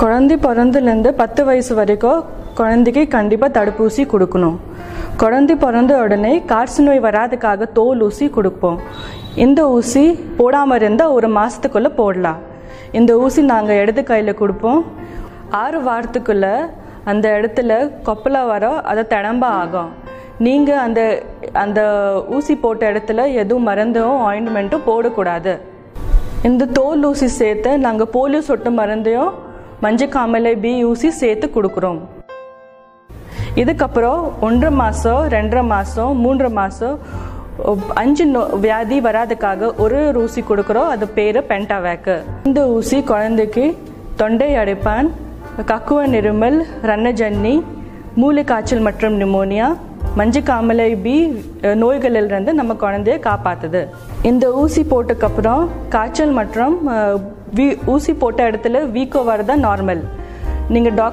குழந்தை பிறந்துலேருந்து பத்து வயசு வரைக்கும் குழந்தைக்கு கண்டிப்பாக தடுப்பூசி கொடுக்கணும் குழந்தை பிறந்த உடனே காற்று நோய் வராதுக்காக தோல் ஊசி கொடுப்போம் இந்த ஊசி போடாமல் இருந்தால் ஒரு மாதத்துக்குள்ளே போடலாம் இந்த ஊசி நாங்கள் இடது கையில் கொடுப்போம் ஆறு வாரத்துக்குள்ளே அந்த இடத்துல கொப்பலா வரோம் அதை திடம்ப ஆகும் நீங்கள் அந்த அந்த ஊசி போட்ட இடத்துல எதுவும் மருந்தும் ஆயின்மெண்ட்டும் போடக்கூடாது இந்த தோல் ஊசி சேர்த்து நாங்கள் போலியோ சொட்டு மருந்தையும் மஞ்சக்காமலை பி ஊசி சேர்த்து கொடுக்குறோம் இதுக்கப்புறம் ஒன்றரை மாதம் ரெண்டரை மாதம் மூன்றரை மாதம் அஞ்சு நோ வியாதி வராதுக்காக ஒரு ஊசி கொடுக்குறோம் அது பேர் பென்டாவேக்கு இந்த ஊசி குழந்தைக்கு தொண்டை அடைப்பான் கக்குவ நிருமல் ரன்னஜன்னி மூளை காய்ச்சல் மற்றும் நிமோனியா மஞ்சக்காமலை பி நோய்களிலிருந்து நம்ம குழந்தைய காப்பாத்துது இந்த ஊசி போட்டதுக்கப்புறம் காய்ச்சல் மற்றும் அஹ், வீ ஊசி போட்ட இடத்துல வீக்கோ வரதான் நார்மல் நீங்கள் டாக்டர்